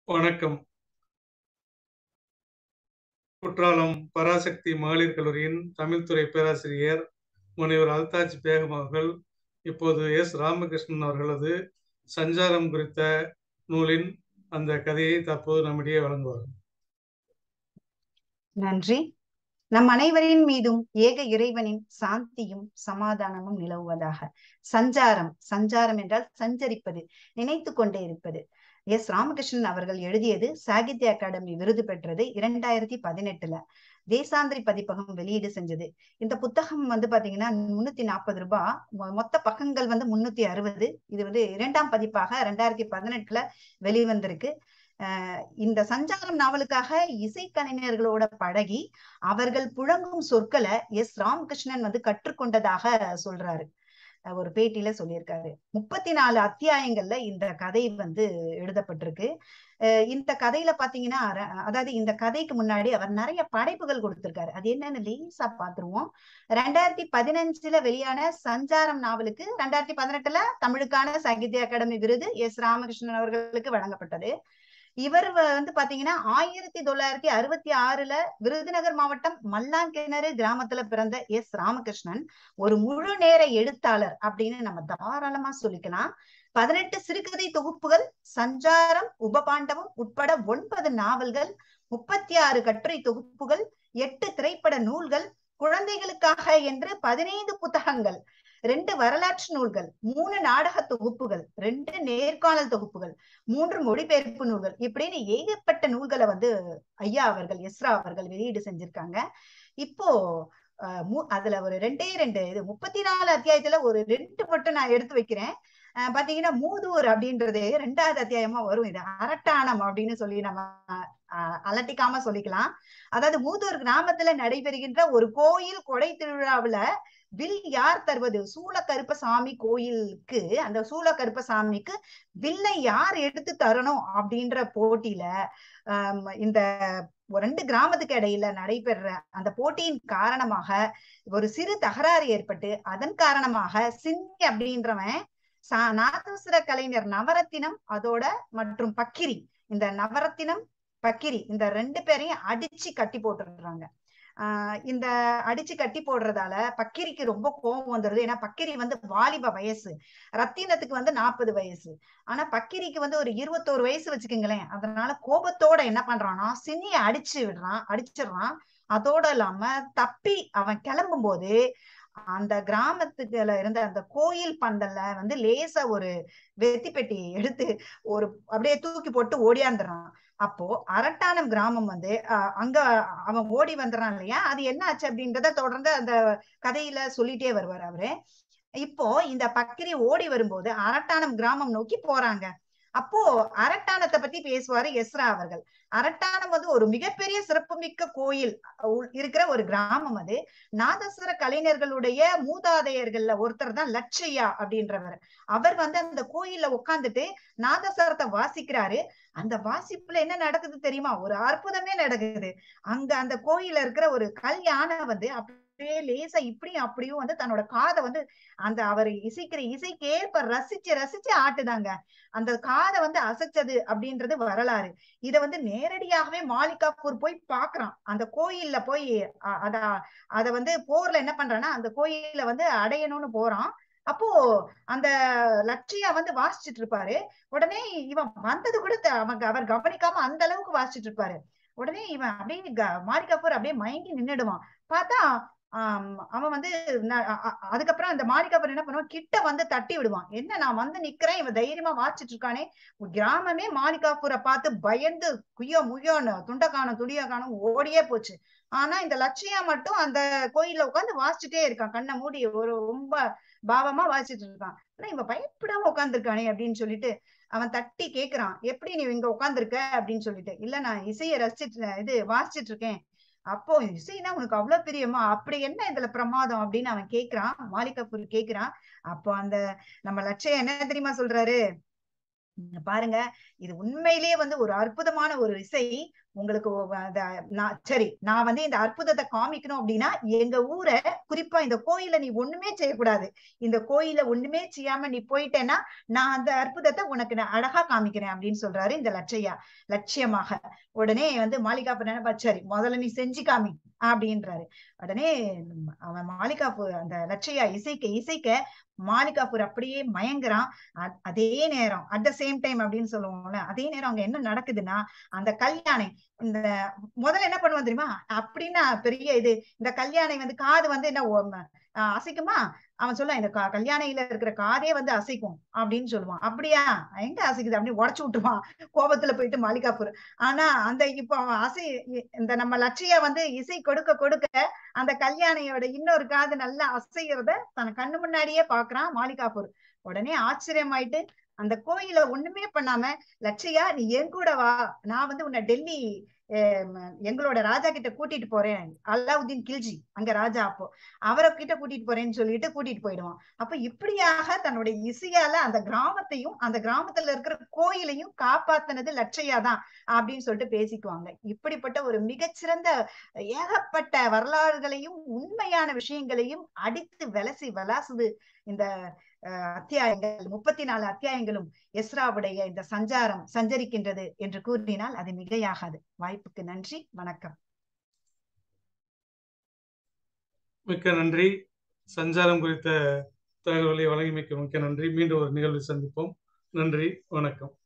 வணக்கம். குற்றாலம் பராசக்தி மகளிர் கல்லூரியின் தமிழ் துறை பேராசிரியர் முனைவர் அல்தாஜ் பேகம் அவர்கள் இப்போது எஸ். ராமகிருஷ்ணன் அவர்களது சஞ்சாரம் குறித்த நூலின் அந்த கதையை தற்போது நம்மிடையே வழங்குவார். நன்றி. நம் அனைவரின் மீதும் ஏக இறைவனின் சாந்தியும் சமாதானமும் நிலவுவதாக. சஞ்சாரம் சஞ்சாரம் என்றால் சஞ்சரிப்பது நினைத்து கொண்டே இருப்பது. எஸ் ராமகிருஷ்ணன் அவர்கள் எழுதியது சாகித்ய அகாடமி விருது பெற்றது இரண்டாயிரத்தி பதினெட்டுல தேசாந்திரி பதிப்பகம் வெளியீடு செஞ்சது இந்த புத்தகம் வந்து பாத்தீங்கன்னா முன்னூத்தி நாற்பது ரூபாய் மொத்த பக்கங்கள் வந்து முன்னூத்தி அறுபது இது வந்து இரண்டாம் பதிப்பாக ரெண்டாயிரத்தி பதினெட்டுல வெளிவந்திருக்கு அஹ் இந்த சஞ்சாரம் நாவலுக்காக இசைக்கலைஞர்களோட பழகி அவர்கள் புழங்கும் சொற்களை எஸ் ராமகிருஷ்ணன் வந்து கற்றுக்கொண்டதாக சொல்றாரு ஒரு பேட்டியில சொல்லியிருக்காரு முப்பத்தி நாலு அத்தியாயங்கள்ல இந்த கதை வந்து எழுதப்பட்டிருக்கு இந்த கதையில பாத்தீங்கன்னா அதாவது இந்த கதைக்கு முன்னாடி அவர் நிறைய படைப்புகள் கொடுத்திருக்காரு அது என்னன்னு லேசா பாத்துருவோம் ரெண்டாயிரத்தி பதினஞ்சுல வெளியான சஞ்சாரம் நாவலுக்கு ரெண்டாயிரத்தி பதினெட்டுல தமிழுக்கான சாகித்ய அகாடமி விருது எஸ் ராமகிருஷ்ணன் அவர்களுக்கு வழங்கப்பட்டது இவர் வந்து பாத்தீங்கன்னா ஆயிரத்தி தொள்ளாயிரத்தி அறுபத்தி ஆறுல விருதுநகர் மாவட்டம் மல்லாங்கிணறு கிராமத்துல பிறந்த எஸ் ராமகிருஷ்ணன் ஒரு முழு நேர எழுத்தாளர் அப்படின்னு நம்ம தாராளமா சொல்லிக்கலாம் பதினெட்டு சிறுகதை தொகுப்புகள் சஞ்சாரம் உபபாண்டவம் உட்பட ஒன்பது நாவல்கள் முப்பத்தி ஆறு கட்டுரை தொகுப்புகள் எட்டு திரைப்பட நூல்கள் குழந்தைகளுக்காக என்று பதினைந்து புத்தகங்கள் ரெண்டு வரலாற்று நூல்கள் மூணு நாடக தொகுப்புகள் ரெண்டு நேர்காணல் தொகுப்புகள் மூன்று மொழிபெயர்ப்பு நூல்கள் இப்படின்னு ஏகப்பட்ட நூல்களை வந்து ஐயா அவர்கள் எஸ்ரா அவர்கள் வெளியீடு செஞ்சிருக்காங்க இப்போ அதுல ஒரு ரெண்டே ரெண்டு இது முப்பத்தி நாலு அத்தியாயத்துல ஒரு ரெண்டு மட்டும் நான் எடுத்து வைக்கிறேன் பாத்தீங்கன்னா மூதூர் அப்படின்றது ரெண்டாவது அத்தியாயமா வரும் இது அரட்டானம் அப்படின்னு சொல்லி நம்ம அலட்டிக்காம சொல்லிக்கலாம் அதாவது மூதூர் கிராமத்துல நடைபெறுகின்ற ஒரு கோயில் கொடை திருவிழாவுல வில் யார் தருவது சூளக்கருப்பசாமி கோயிலுக்கு அந்த சூளக்கருப்பசாமிக்கு வில்லை யார் எடுத்து தரணும் அப்படின்ற போட்டியில இந்த ரெண்டு கிராமத்துக்கு இடையில நடைபெற அந்த போட்டியின் காரணமாக ஒரு சிறு தகராறு ஏற்பட்டு அதன் காரணமாக சின்னி அப்படின்றவன் நாதஸ்வர கலைஞர் நவரத்தினம் அதோட மற்றும் பக்கிரி இந்த நவரத்தினம் பக்கிரி இந்த ரெண்டு பேரையும் அடிச்சு கட்டி போட்டுடுறாங்க ஆஹ் இந்த அடிச்சு கட்டி போடுறதால பக்கிரிக்கு ரொம்ப கோபம் வந்துடுது ஏன்னா பக்கிரி வந்து வாலிப வயசு ரத்தினத்துக்கு வந்து நாற்பது வயசு ஆனா பக்கிரிக்கு வந்து ஒரு இருபத்தோரு வயசு வச்சுக்கோங்களேன் அதனால கோபத்தோட என்ன பண்றான்னா சின்னிய அடிச்சு விடுறான் அடிச்சிடுறான் அதோட இல்லாம தப்பி அவன் கிளம்பும் போது அந்த கிராமத்துக்குல இருந்த அந்த கோயில் பந்தல்ல வந்து லேசா ஒரு வெத்தி பெட்டி எடுத்து ஒரு அப்படியே தூக்கி போட்டு ஓடியாந்துடுறான் அப்போ அரட்டானம் கிராமம் வந்து அங்க அவன் ஓடி வந்துடுறான் இல்லையா அது என்ன ஆச்சு அப்படின்றத தொடர்ந்து அந்த கதையில சொல்லிட்டே வருவார் அவரு இப்போ இந்த பக்கிரி ஓடி வரும்போது அரட்டானம் கிராமம் நோக்கி போறாங்க அப்போ அரட்டானத்தை பத்தி பேசுவாரு எஸ்ரா அவர்கள் அரட்டானம் வந்து ஒரு மிகப்பெரிய சிறப்புமிக்க கோயில் இருக்கிற ஒரு கிராமம் அது நாதஸ்வர கலைஞர்களுடைய மூதாதையர்கள்ல ஒருத்தர் தான் லட்சையா அப்படின்றவர் அவர் வந்து அந்த கோயில்ல உட்காந்துட்டு நாதஸ்வரத்தை வாசிக்கிறாரு அந்த வாசிப்புல என்ன நடக்குது தெரியுமா ஒரு அற்புதமே நடக்குது அங்க அந்த கோயில்ல இருக்கிற ஒரு கல் யானை வந்து அப்படியே லேசா இப்படியும் அப்படியும் வந்து தன்னோட காதை வந்து அந்த அவர் இசைக்கிற இசைக்கேற்ப ரசிச்சு ரசிச்சு ஆட்டுதாங்க அந்த காதை வந்து அசைச்சது அப்படின்றது வரலாறு இத வந்து நேரடியாகவே மாலிகாப்பூர் போய் பாக்குறான் அந்த கோயில்ல போய் அத அத வந்து போர்ல என்ன பண்றான்னா அந்த கோயில வந்து அடையணும்னு போறான் அப்போ அந்த லட்சியா வந்து வாசிச்சுட்டு இருப்பாரு உடனே இவன் வந்தது கூட அவங்க அவர் கவனிக்காம அந்த அளவுக்கு வாசிச்சுட்டு இருப்பாரு உடனே இவன் அப்படியே மாரிகாப்பூர் அப்படியே மயங்கி நின்னுடுவான் பார்த்தா ஆஹ் அவன் வந்து அதுக்கப்புறம் அந்த மாளிகாப்பர் என்ன பண்ணுவான் கிட்ட வந்து தட்டி விடுவான் என்ன நான் வந்து நிக்கிறேன் இவன் தைரியமா வாசிச்சுட்டு இருக்கானே கிராமமே மாளிகாப்பூரை பார்த்து பயந்து குய்யோ முய்யோன்னு துண்ட காணும் துடிய காணும் ஓடியே போச்சு ஆனா இந்த லட்சியா மட்டும் அந்த கோயில்ல உட்காந்து வாசிச்சுட்டே இருக்கான் கண்ணை மூடி ஒரு ரொம்ப பாவமா வாசிச்சுட்டு இருக்கான் ஆனா இவன் பயப்படாம உட்காந்துருக்கானே அப்படின்னு சொல்லிட்டு அவன் தட்டி கேக்குறான் எப்படி நீ இங்க உட்காந்துருக்க அப்படின்னு சொல்லிட்டு இல்ல நான் இசையை ரசிச்சுட்டு இது வாசிச்சுட்டு இருக்கேன் அப்போ இசைனா உனக்கு அவ்வளவு பிரியமா அப்படி என்ன இதுல பிரமாதம் அப்படின்னு அவன் கேக்குறான் மாலிகாப்பூர் கேக்குறான் அப்போ அந்த நம்ம லட்சியம் என்ன தெரியுமா சொல்றாரு இங்க பாருங்க இது உண்மையிலேயே வந்து ஒரு அற்புதமான ஒரு இசை உங்களுக்கு ஒ- அந்த நான் சரி நான் வந்து இந்த அற்புதத்தை காமிக்கணும் அப்படின்னா எங்க ஊரை குறிப்பா இந்த கோயில நீ ஒண்ணுமே செய்யக்கூடாது இந்த கோயில ஒண்ணுமே செய்யாம நீ போயிட்டேன்னா நான் அந்த அற்புதத்தை உனக்கு நான் அழகா காமிக்கிறேன் அப்படின்னு சொல்றாரு இந்த லட்சையா லட்சியமாக உடனே வந்து மாளிகாப்பு நினைப்பா சரி முதல்ல நீ செஞ்சு காமி அப்படின்றாரு உடனே அவன் மாளிகாப்பு அந்த லட்சையா இசைக்க இசைக்க மாளிகாப்பூர் அப்படியே மயங்குறான் அ- அதே நேரம் அட் த சேம் டைம் அப்படின்னு சொல்லுவோம்ல அதே நேரம் அங்க என்ன நடக்குதுன்னா அந்த கல்யாணி இந்த முதல்ல என்ன பண்ணுவான் தெரியுமா அப்படின்னா பெரிய இது இந்த கல்யாணி வந்து காது வந்து என்ன ஓ- ம- ஆஹ் அசைக்குமா அவன் சொல்லுவான் இந்த க- கல்யாணியில இருக்கிற காதே வந்து அசைக்கும் அப்படின்னு சொல்லுவான் அப்படியா எங்க அசைக்குது அப்படின்னு உடச்சு விட்டுருவான் கோபத்துல போயிட்டு மாளிகாப்பூர் ஆனா அந்த இப்போ அவன் அசை இந்த நம்ம லட்சியா வந்து இசை கொடுக்க கொடுக்க அந்த கல்யாணியோட இன்னொரு காது நல்லா அசைகிறத தன் கண்ணு முன்னாடியே பாக்குறான் மாளிகாப்பூர் உடனே ஆச்சரியமாயிட்டு அந்த கோயில ஒண்ணுமே பண்ணாம லட்சியா நீ என் கூட வா நான் வந்து உன்னை டெல்லி அஹ், எங்களோட ராஜா கிட்ட கூட்டிட்டு போறேன் அலாவுதீன் கில்ஜி அங்க ராஜா அப்போ அவரை கிட்ட கூட்டிட்டு போறேன்னு சொல்லிட்டு கூட்டிட்டு போயிடுவான் அப்ப இப்படியாக தன்னுடைய இசையால அந்த கிராமத்தையும் அந்த கிராமத்துல இருக்கிற கோயிலையும் காப்பாத்தினது லட்சையா தான் அப்படின்னு சொல்லிட்டு பேசிக்குவாங்க இப்படிப்பட்ட ஒரு மிகச்சிறந்த ஏகப்பட்ட வரலாறுகளையும் உண்மையான விஷயங்களையும் அடித்து விலசி விளாசுது இந்த அஹ், அத்தியாயங்கள் முப்பத்தி நாலு அத்தியாயங்களும் எஸ்ராவுடைய இந்த சஞ்சாரம் சஞ்சரிக்கின்றது என்று கூறினால் அது மிகையாகாது வாய்ப்புக்கு நன்றி வணக்கம் மிக்க நன்றி சஞ்சாரம் குறித்த தகவலை வழங்கிமைக்க மிக்க நன்றி மீண்டும் ஒரு நிகழ்வில் சந்திப்போம் நன்றி வணக்கம்